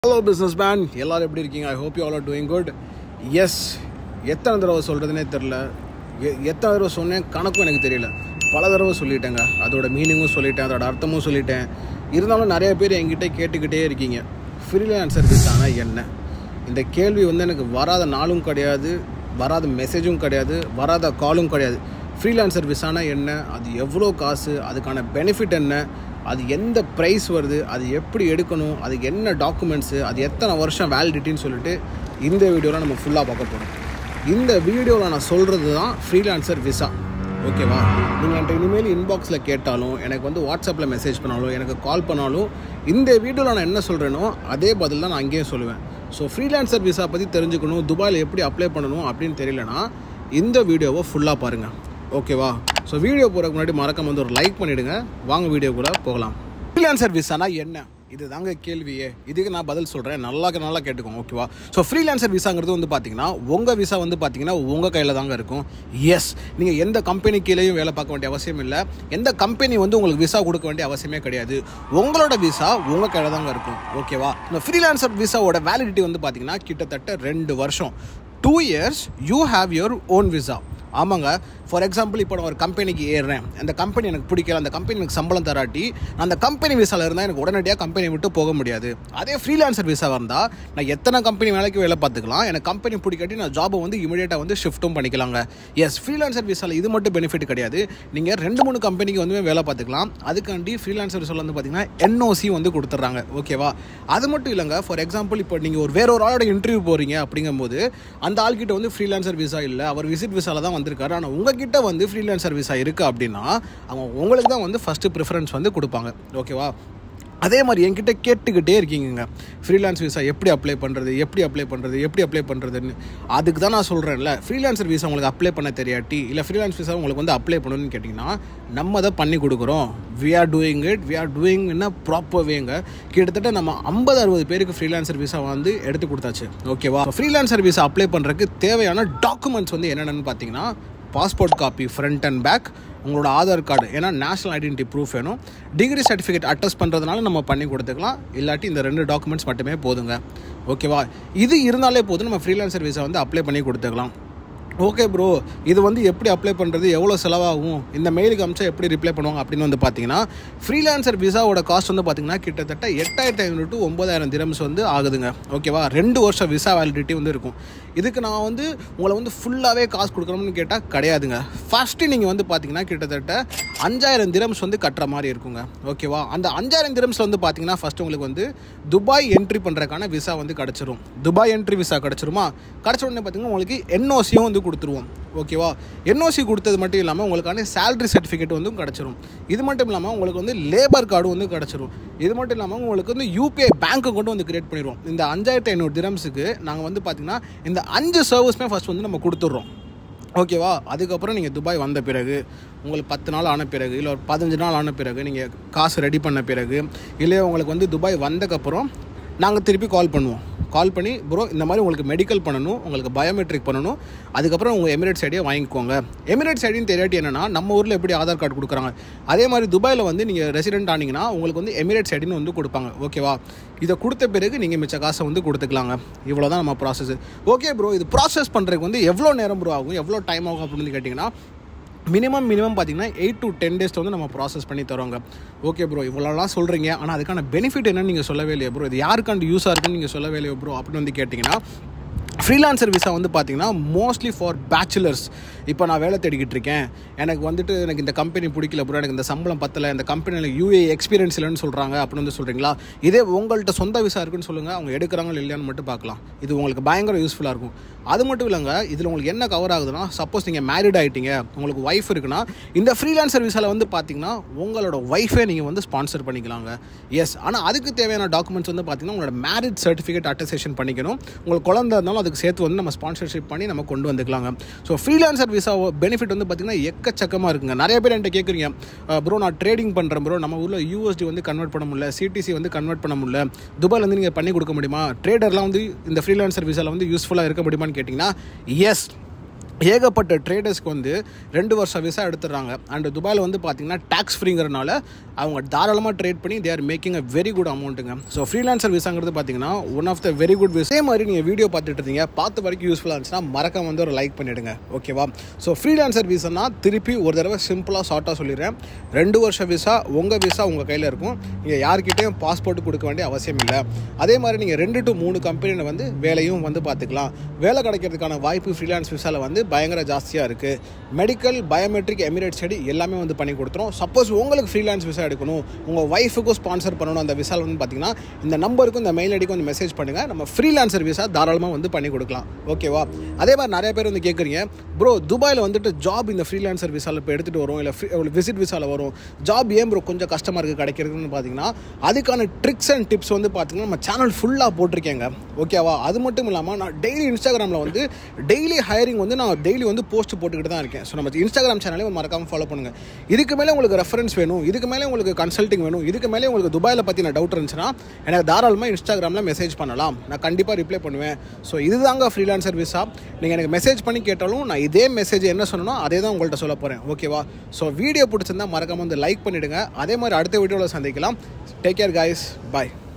hello business man எல்லாரும் எப்படி இருக்கீங்க I hope you all are doing good yes எத்தனை தடவை சொல்கிறதுனே தெரில எ- எத்தனை தடவை சொன்னேன் கணக்கும் எனக்கு தெரியல பல தடவை சொல்லிட்டேங்க அதோட மீனிங்கும் சொல்லிட்டேன் அதோட அர்த்தமும் சொல்லிட்டேன் இருந்தாலும் நிறைய பேர் என்கிட்ட கேட்டுக்கிட்டே இருக்கீங்க ஃப்ரீலான்சர் விசானா என்ன இந்த கேள்வி வந்து எனக்கு வராத நாளும் கிடையாது வராத மெசேஜும் கிடையாது வராத காலும் கிடையாது ஃப்ரீலான்சர் விசானா என்ன அது எவ்வளோ காசு அதுக்கான பெனிஃபிட் என்ன அது எந்த ப்ரைஸ் வருது அது எப்படி எடுக்கணும் அதுக்கு என்ன டாக்குமெண்ட்ஸு அது எத்தனை வருஷம் வேலிடிட்டின்னு சொல்லிட்டு இந்த வீடியோவில் நம்ம ஃபுல்லாக பார்க்க போகிறோம் இந்த வீடியோவில் நான் சொல்கிறது தான் ஃப்ரீலான்சர் விசா ஓகேவா நீங்கள் என்கிட்ட இனிமேல் இன்பாக்ஸில் கேட்டாலும் எனக்கு வந்து வாட்ஸ்அப்பில் மெசேஜ் பண்ணாலும் எனக்கு கால் பண்ணாலும் இந்த வீடியோவில் நான் என்ன சொல்கிறேனோ அதே பதில் தான் நான் அங்கேயும் சொல்லுவேன் ஸோ ஃப்ரீலான்சர் விசா பற்றி தெரிஞ்சுக்கணும் துபாயில் எப்படி அப்ளை பண்ணணும் அப்படின்னு தெரியலனா இந்த வீடியோவை ஃபுல்லாக பாருங்கள் ஓகேவா ஸோ வீடியோ போகிறதுக்கு முன்னாடி மறக்காம வந்து ஒரு லைக் பண்ணிவிடுங்க வாங்க வீடியோ கூட போகலாம் ஃப்ரீலான்சர் விசானா என்ன இது தாங்க கேள்வியே இதுக்கு நான் பதில் சொல்கிறேன் நல்லா நல்லா கேட்டுக்கோங்க ஓகேவா ஸோ ஃப்ரீலான்சர் விசாங்கிறது வந்து பார்த்தீங்கன்னா உங்கள் விசா வந்து பார்த்தீங்கன்னா உங்கள் கையில் தாங்க இருக்கும் எஸ் நீங்கள் எந்த கம்பெனி கீழேயும் வேலை பார்க்க வேண்டிய அவசியம் இல்லை எந்த கம்பெனி வந்து உங்களுக்கு விசா கொடுக்க வேண்டிய அவசியமே கிடையாது உங்களோட விசா உங்கள் கையில் தாங்க இருக்கும் ஓகேவா இந்த ஃப்ரீலான்சர் விசாவோட வேலிடிட்டி வந்து பார்த்தீங்கன்னா கிட்டத்தட்ட ரெண்டு வருஷம் two years you have your own visa ஆமாங்க ஃபார் எக்ஸாம்பிள் இப்போ நான் ஒரு கம்பெனிக்கு ஏறுறேன் அந்த கம்பெனி எனக்கு பிடிக்கல அந்த கம்பெனி எனக்கு சம்பளம் தராட்டி நான் அந்த கம்பெனி விசாவில் இருந்தால் எனக்கு உடனடியாக கம்பெனி விட்டு போக முடியாது அதே ஃப்ரீலான்சர் விசாவாக இருந்தால் நான் எத்தனை கம்பெனி வேலைக்கு வேலை பார்த்துக்கலாம் எனக்கு கம்பெனி பிடிக்காட்டி நான் ஜாபை வந்து இமீடியட்டாக வந்து ஷிஃப்ட்டும் பண்ணிக்கலாங்க எஸ் ஃப்ரீலான்சர் விசாவில் இது மட்டும் பெனிஃபிட் கிடையாது நீங்கள் ரெண்டு மூணு கம்பெனிக்கு வந்து வேலை பார்த்துக்கலாம் அதுக்காண்டி ஃப்ரீலான்சர் விசாவில் வந்து பார்த்தீங்கன்னா என்ஓசி வந்து கொடுத்துட்றாங்க ஓகேவா அது மட்டும் இல்லைங்க ஃபார் எக்ஸாம்பிள் இப்போ நீங்கள் ஒரு வேற ஒரு ஆளோட இன்டர்வியூ போகிறீங்க அப்படிங்கும்போது அந்த ஆள்கிட்ட வந்து ஃப்ரீலான்சர் விசா இல்லை அவர் விசிட் விசாவில் தான் வந்திருக்காரு ஆனால் உங்ககிட்ட வந்து ஃப்ரீலான்சர் விசா இருக்குது அப்படின்னா அவங்க உங்களுக்கு தான் வந்து ஃபஸ்ட்டு ப்ரிஃபரன்ஸ் வந்து கொடுப்பாங்க ஓகேவா அதே மாதிரி என்கிட்ட கேட்டுக்கிட்டே இருக்கீங்க ஃப்ரீலான்ஸ் விசா எப்படி அப்ளை பண்ணுறது எப்படி அப்ளை பண்ணுறது எப்படி அப்ளை பண்ணுறதுன்னு அதுக்கு தான் நான் சொல்கிறேன்ல ஃப்ரீலான்சர் விசா உங்களுக்கு அப்ளை பண்ண தெரியாட்டி இல்லை ஃப்ரீலான்ஸ் விசா உங்களுக்கு வந்து அப்ளை பண்ணணும்னு கேட்டிங்கன்னா நம்ம தான் பண்ணி கொடுக்குறோம் we are doing it we are doing என்ன ப்ராப்பர் வேங்க கிட்டத்தட்ட நம்ம ஐம்பது அறுபது பேருக்கு ஃப்ரீலான்சர் விசா வந்து எடுத்து கொடுத்தாச்சு ஓகேவா ஃப்ரீலான்சர் விசா அப்ளை பண்ணுறதுக்கு தேவையான டாக்குமெண்ட்ஸ் வந்து என்னென்னு பார்த்தீங்கன்னா passport copy front and back உங்களோட ஆதார் கார்டு ஏன்னா நேஷனல் ஐடென்டிட்டி ப்ரூஃப் வேணும் டிகிரி சர்டிஃபிகேட் அட்டஸ்ட் பண்ணுறதுனால நம்ம பண்ணி கொடுத்துக்கலாம் இல்லாட்டி இந்த ரெண்டு டாக்குமெண்ட்ஸ் மட்டுமே போதுங்க ஓகேவா இது இருந்தாலே போதும் நம்ம ஃப்ரீலான்சர் விசா வந்து அப்ளை பண்ணி கொடுத்துக்கலாம் ஓகே ப்ரோ இது வந்து எப்படி அப்ளை பண்ணுறது எவ்வளோ செலவாகும் இந்த மெயிலுக்கு அமிச்சா எப்படி ரிப்ளை பண்ணுவாங்க அப்படின்னு வந்து பார்த்தீங்கன்னா ஃப்ரீலான்சர் விசாவோட காஸ்ட் வந்து பார்த்தீங்கன்னா கிட்டத்தட்ட எட்டாயிரத்தி ஐநூறு டு ஒம்பதாயிரம் திரம்ஸ் வந்து ஆகுதுங்க ஓகேவா ரெண்டு வருஷம் விசா வேலிடிட்டி வந்து இருக்கும் இதுக்கு நான் வந்து உங்களை வந்து ஃபுல்லாகவே காசு கொடுக்கணும்னு கேட்டால் கிடையாதுங்க ஃபஸ்ட்டு நீங்கள் வந்து பார்த்தீங்கன்னா கிட்டத்தட்ட அஞ்சாயிரம் திரம்ஸ் வந்து கட்டுற மாதிரி இருக்குங்க ஓகேவா அந்த அஞ்சாயிரம் திரம்ஸில் வந்து பார்த்தீங்கன்னா ஃபஸ்ட்டு உங்களுக்கு வந்து துபாய் என்ட்ரி பண்ணுறதுக்கான விசா வந்து கிடச்சிரும் துபாய் என்ட்ரி விசா கிடச்சிருமா கிடச்ச உடனே பார்த்தீங்கன்னா உங்களுக்கு என்ஓசியும் வந்து கொடுத்துருவோம் ஓகேவா என்ஓசி கொடுத்தது மட்டும் இல்லாமல் உங்களுக்கான சேலரி சர்டிஃபிகேட் வந்து கிடச்சிரும் இது மட்டும் இல்லாமல் உங்களுக்கு வந்து லேபர் கார்டு வந்து கிடச்சிரும் இது மட்டும் இல்லாமல் உங்களுக்கு வந்து யூபிஐ பேங்க்கை கொண்டு வந்து கிரியேட் பண்ணிடுவோம் இந்த அஞ்சாயிரத்தி ஐநூறு திரம்ஸுக்கு நாங்கள் வந்து பார்த்திங்கன்னா இந்த அஞ்சு சர்வீஸ்மே ஃபஸ்ட் வந்து நம்ம கொடுத்துட்றோம் ஓகேவா அதுக்கப்புறம் நீங்கள் துபாய் வந்த பிறகு உங்களுக்கு பத்து நாள் ஆன பிறகு இல்லை ஒரு பதினஞ்சு நாள் ஆன பிறகு நீங்கள் காசு ரெடி பண்ண பிறகு இல்லை உங்களுக்கு வந்து துபாய் வந்தக்கப்புறம் நாங்கள் திருப்பி கால் பண்ணுவோம் கால் பண்ணி ப்ரோ இந்த மாதிரி உங்களுக்கு மெடிக்கல் பண்ணணும் உங்களுக்கு பயோமெட்ரிக் பண்ணணும் அதுக்கப்புறம் உங்கள் எமிரேட்ஸ் ஐடியை வாங்கிக்கோங்க எமிரேட்ஸ் ஐடின்னு தெரியாட்டி என்னன்னா நம்ம ஊரில் எப்படி ஆதார் கார்டு கொடுக்குறாங்க அதே மாதிரி துபாயில் வந்து நீங்கள் ரெசிடென்ட் ஆனீங்கன்னா உங்களுக்கு வந்து எமிரேட்ஸ் ஐடின்னு வந்து கொடுப்பாங்க ஓகேவா இதை கொடுத்த பிறகு நீங்கள் மிச்ச காசை வந்து கொடுத்துக்கலாங்க இவ்வளோ தான் நம்ம ப்ராசஸ் ஓகே ப்ரோ இது ப்ராசஸ் பண்ணுறதுக்கு வந்து எவ்வளோ நேரம் ப்ரோ ஆகும் எவ்வளோ டைம் ஆகும் அப்படின்னு கேட்டிங்கன்னா மினிமம் மினிமம் பார்த்தீங்கன்னா எயிட் டு டென் டேஸ் வந்து நம்ம ப்ராசஸ் பண்ணி தரோங்க ஓகே ப்ரோ இவ்வளோலாம் சொல்கிறீங்க ஆனால் அதுக்கான பெனிஃபிட் என்னன்னு நீங்கள் சொல்லவே இல்லையா ப்ரோ இது யாருக்காண்டு யூஸாக இருக்குன்னு நீங்கள் சொல்லவே இல்லையோ ப்ரோ அப்படின்னு வந்து கேட்டிங்கன்னா ஃப்ரீலான்சர் விசா வந்து பார்த்தீங்கன்னா மோஸ்ட்லி ஃபார் பேச்சுலர்ஸ் இப்போ நான் வேலை தேடிக்கிட்டு இருக்கேன் எனக்கு வந்துட்டு எனக்கு இந்த கம்பெனி பிடிக்கல ப்ரோ எனக்கு இந்த சம்பளம் பத்தலை இந்த கம்பெனியில் யூஏ எக்ஸ்பீரியன்ஸ் இல்லைன்னு சொல்கிறாங்க அப்படின்னு வந்து சொல்கிறீங்களா இதே உங்கள்கிட்ட சொந்த விசா இருக்குன்னு சொல்லுங்கள் அவங்க எடுக்கிறாங்களா இல்லையான்னு மட்டும் பார்க்கலாம் இது உங்களுக்கு பயங்கர யூஸ்ஃபுல்லாக இருக்கும் அது மட்டும் இல்லைங்க இதில் உங்களுக்கு என்ன கவர் ஆகுதுன்னா சப்போஸ் நீங்கள் மேரிட் ஆகிட்டீங்க உங்களுக்கு ஒய்ஃப் இருக்குன்னா இந்த ஃப்ரீலான்சர் விசாவில் வந்து பார்த்தீங்கன்னா உங்களோட ஒய்ஃபே நீங்கள் வந்து ஸ்பான்சர் பண்ணிக்கலாங்க எஸ் ஆனால் அதுக்கு தேவையான டாக்குமெண்ட்ஸ் வந்து பார்த்தீங்கன்னா உங்களோட மேரிட் சர்டிஃபிகேட் அட்டஸ்டேஷன் பண்ணிக்கணும் உங்களுக்கு குழந்தை இருந்தாலும் அதுக்கு சேர்த்து வந்து நம்ம ஸ்பான்சர்ஷிப் பண்ணி நம்ம கொண்டு வந்துக்கலாங்க ஸோ ஃப்ரீலான்சர் விசா பெனிஃபிட் வந்து பார்த்தீங்கன்னா எக்கச்சக்கமாக இருக்குங்க நிறைய பேர் என்கிட்ட கேட்குறீங்க ப்ரோ நான் ட்ரேடிங் பண்ணுறேன் ப்ரோ நம்ம ஊரில் யூஎஸ்டி வந்து கன்வெர்ட் பண்ண முடியல சிடிசி வந்து கன்வெர்ட் பண்ண முடியல துபாயில் வந்து நீங்கள் பண்ணி கொடுக்க முடியுமா ட்ரேடர்லாம் வந்து இந்த ஃப்ரீலான்சர் விசாவில் வந்து யூஸ்ஃபுல்லாக இருக்க முடியுமான்னு கேட்டிங்கன்னா எஸ் ஏகப்பட்ட ட்ரேடர்ஸ்க்கு வந்து ரெண்டு வருஷம் விசா எடுத்துடுறாங்க அண்ட் துபாயில் வந்து பார்த்தீங்கன்னா டேக்ஸ் ஃப்ரீங்கிறனால அவங்க தாராளமாக ட்ரேட் பண்ணி they're making a very good அமௌண்ட்டுங்க ஸோ ஃப்ரீலான்சர் விசாங்கிறது பார்த்தீங்கன்னா one of the very good visa மாதிரி நீங்கள் வீடியோ பார்த்துட்டு இருந்தீங்க பார்த்த வரைக்கும் யூஸ்ஃபுல்லாக இருந்துச்சுன்னா மறக்காம வந்து ஒரு லைக் பண்ணிவிடுங்க ஓகேவா ஸோ ஃப்ரீலான்சர் விசானா திருப்பி ஒரு தடவை சிம்பிளாக ஷார்ட்டாக சொல்லிடுறேன் ரெண்டு வருஷம் விசா உங்கள் விசா உங்கள் கையில் இருக்கும் நீங்கள் யார்கிட்டையும் பாஸ்போர்ட் கொடுக்க வேண்டிய அவசியம் இல்லை அதே மாதிரி நீங்கள் ரெண்டு டு மூணு கம்பெனியில் வந்து வேலையும் வந்து பார்த்துக்கலாம் வேலை கிடைக்கிறதுக்கான வாய்ப்பு ஃப்ரீலான்ஸ் விசாவில் வந்து பயங்கர ஜாஸ்தியாக இருக்குது மெடிக்கல் பயோமெட்ரிக் எமிரேட் ஸ்டடி எல்லாமே வந்து பண்ணி கொடுத்துரும் சப்போஸ் உங்களுக்கு ஃப்ரீலான்ஸ் விசா எடுக்கணும் உங்கள் ஒய்ஃபுக்கும் ஸ்பான்சர் பண்ணணும் அந்த விசாவில் வந்து பார்த்தீங்கன்னா இந்த நம்பருக்கும் இந்த மெயில் ஐடிக்கும் வந்து மெசேஜ் பண்ணுங்கள் நம்ம ஃப்ரீலான்சர் விசா தாராளமாக வந்து பண்ணி கொடுக்கலாம் ஓகேவா அதே மாதிரி நிறைய பேர் வந்து கேட்குறீங்க ப்ரோ துபாயில் வந்துட்டு ஜாப் இந்த ஃப்ரீலான்சர் விசாவில் இப்போ எடுத்துகிட்டு வரும் இல்லை ஃப்ரீ விசிட் விசாவில் வரும் ஜாப் ஏன் ப்ரோ கொஞ்சம் கஷ்டமாக இருக்குது கிடைக்கிறதுன்னு பார்த்தீங்கன்னா அதுக்கான ட்ரிக்ஸ் அண்ட் டிப்ஸ் வந்து பார்த்தீங்கன்னா நம்ம சேனல் ஃபுல்லாக போட்டிருக்கேங்க ஓகேவா அது மட்டும் இல்லாமல் நான் டெய்லி இன்ஸ்டாகிராமில் வந்து டெய்லி ஹையரிங் வந்து நான் டெய்லி வந்து போஸ்ட் போட்டுக்கிட்டு தான் இருக்கேன் ஸோ நம்ம இன்ஸ்டாகிராம் சேனலையும் மறக்காமல் ஃபாலோ பண்ணுங்கள் இதுக்கு மேலே உங்களுக்கு ரெஃபரன்ஸ் வேணும் இதுக்கு மேலே உங்களுக்கு கன்சல்ட்டிங் வேணும் இதுக்கு மேலே உங்களுக்கு துபாயில் பற்றின டவுட் இருந்துச்சுன்னா எனக்கு தாராளமாக இன்ஸ்டாகிராமில் மெசேஜ் பண்ணலாம் நான் கண்டிப்பாக ரிப்ளை பண்ணுவேன் ஸோ இதுதாங்க ஃப்ரீலான்சர் விசா நீங்கள் எனக்கு மெசேஜ் பண்ணி கேட்டாலும் நான் இதே மெசேஜ் என்ன சொன்னனோ அதே தான் உங்கள்கிட்ட சொல்ல போகிறேன் ஓகேவா ஸோ வீடியோ பிடிச்சிருந்தா மறக்காமல் வந்து லைக் பண்ணிவிடுங்க அதே மாதிரி அடுத்த வீடியோவில் சந்திக்கலாம் டேக் கேர் கைஸ் பாய்